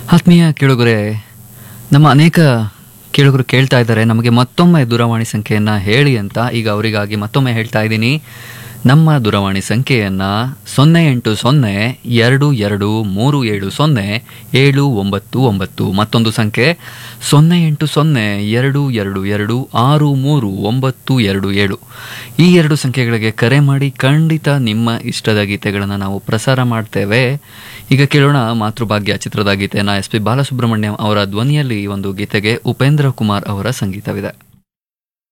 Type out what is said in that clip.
ಆತ್ಮೀಯ ಕೇಳುಗರೆ ನಮ್ಮ ಅನೇಕ ಕೇಳುಗರು ಕೇಳ್ತಾ ಇದ್ದಾರೆ ನಮಗೆ ಮತ್ತೊಮ್ಮೆ ದೂರವಾಣಿ ಸಂಖ್ಯೆಯನ್ನು ಹೇಳಿ ಅಂತ ಈಗ ಅವರಿಗಾಗಿ ಮತ್ತೊಮ್ಮೆ ಹೇಳ್ತಾ ಇದ್ದೀನಿ ನಮ್ಮ ದೂರವಾಣಿ ಸಂಖ್ಯೆಯನ್ನು ಸೊನ್ನೆ ಎಂಟು ಸೊನ್ನೆ ಎರಡು ಎರಡು ಮೂರು ಏಳು ಸೊನ್ನೆ ಏಳು ಒಂಬತ್ತು ಒಂಬತ್ತು ಮತ್ತೊಂದು ಸಂಖ್ಯೆ ಸೊನ್ನೆ ಎಂಟು ಸೊನ್ನೆ ಎರಡು ಎರಡು ಎರಡು ಆರು ಮೂರು ಒಂಬತ್ತು ಎರಡು ಏಳು ಈ ಎರಡು ಸಂಖ್ಯೆಗಳಿಗೆ ಕರೆ ಮಾಡಿ ಖಂಡಿತ ನಿಮ್ಮ ಇಷ್ಟದ ಗೀತೆಗಳನ್ನು ನಾವು ಪ್ರಸಾರ ಮಾಡ್ತೇವೆ ಈಗ ಕೇಳೋಣ ಮಾತೃಭಾಗ್ಯ ಚಿತ್ರದ ಗೀತೆಯನ್ನು ಎಸ್ ಪಿ ಬಾಲಸುಬ್ರಹ್ಮಣ್ಯಂ ಅವರ ಧ್ವನಿಯಲ್ಲಿ ಈ ಒಂದು ಗೀತೆಗೆ ಉಪೇಂದ್ರ ಕುಮಾರ್ ಅವರ ಸಂಗೀತವಿದೆ